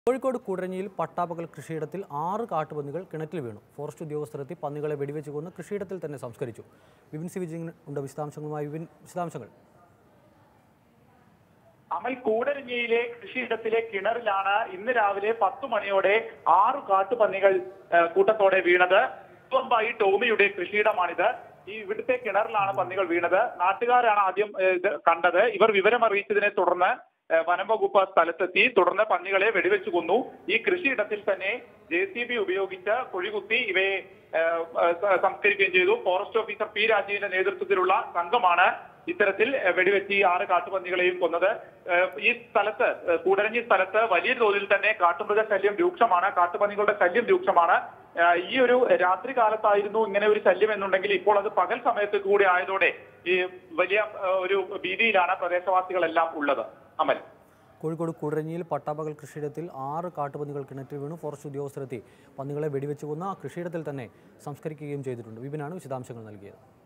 കോഴിക്കോട് കൂടരഞ്ഞിയിൽ പട്ടാപ്പകൽ കൃഷിയിടത്തിൽ ആറ് കാട്ടുപന്നികൾ കിണറ്റിൽ വീണു ഫോറസ്റ്റ് ഉദ്യോഗസ്ഥരെത്തി പന്നികളെ വെടിവെച്ച് കൊന്ന് കൃഷിയിടത്തിൽ തന്നെ സംസ്കരിച്ചു വിപിൻ സി വിജയൻ ഉണ്ട് വിശദാംശങ്ങളുമായി വിപിൻ വിശദാംശങ്ങൾ അമൽ കൂടരഞ്ഞിയിലെ കൃഷിയിടത്തിലെ കിണറിലാണ് ഇന്ന് രാവിലെ പത്തു മണിയോടെ ആറ് കാട്ടുപന്നികൾ ആ, കൂട്ടത്തോടെ വീണത് സ്വന്തമായി ടോമിയുടെ കൃഷിയിടമാണിത് ഈ ഇവിടുത്തെ കിണറിലാണ് പന്നികൾ വീണത് നാട്ടുകാരാണ് ആദ്യം ഏ, ഇത് കണ്ടത് ഇവർ വിവരം അറിയിച്ചതിനെ തുടർന്ന് ഏ, വനം വകുപ്പ് സ്ഥലത്തെത്തി തുടർന്ന് പന്നികളെ വെടിവെച്ചു കൊന്നു ഈ കൃഷിയിടത്തിൽ തന്നെ ജെ സി ബി ഉപയോഗിച്ച് കുഴികുത്തി ഇവയെ ഏ, ഏ, സംസ്കരിക്കുകയും ചെയ്തു ഫോറസ്റ്റ് ഓഫീസർ പി രാജീവിന്റെ നേതൃത്വത്തിലുള്ള സംഘമാണ് ഇത്തരത്തിൽ ഏഹ്, വെടിവെച്ച് ഈ ആറ് കാട്ടുപന്നികളെയും കൊന്നത് ഏഹ്, ഈ സ്ഥലത്ത് ഏഹ്, കൂടരഞ്ഞി സ്ഥലത്ത് വലിയ തോതിൽ തന്നെ കാട്ടുമൃഗ ശല്യം രൂക്ഷമാണ് കാട്ടുപന്നികളുടെ ശല്യം രൂക്ഷമാണ് ഏഹ്, ഈ ഒരു രാത്രി കാലത്തായിരുന്നു ഇങ്ങനെ ഒരു ശല്യം എന്നുണ്ടെങ്കിൽ ഇപ്പോൾ അത് പകൽ സമയത്ത് കൂടി ആയതോടെ ഈ വലിയ ഏഹ്, ഒരു ഭീതിയിലാണ് പ്രദേശവാസികളെല്ലാം ഉള്ളത് അമൽ കോഴിക്കോട് കൂടരഞ്ഞിയിൽ പട്ടാപ്പകൽ കൃഷിയിടത്തിൽ ആറ് കാട്ടുപന്നികൾ കിണറ്റിൽ വീണു ഫോറസ്റ്റ് ഉദ്യോഗസ്ഥരെത്തി പന്നികളെ വെടിവെച്ച് കൊന്ന് ആ കൃഷിയിടത്തിൽ തന്നെ സംസ്കരിക്കുകയും ചെയ്തിട്ടുണ്ട് വിപിനാണ് വിശദാംശങ്ങൾ നൽകിയത്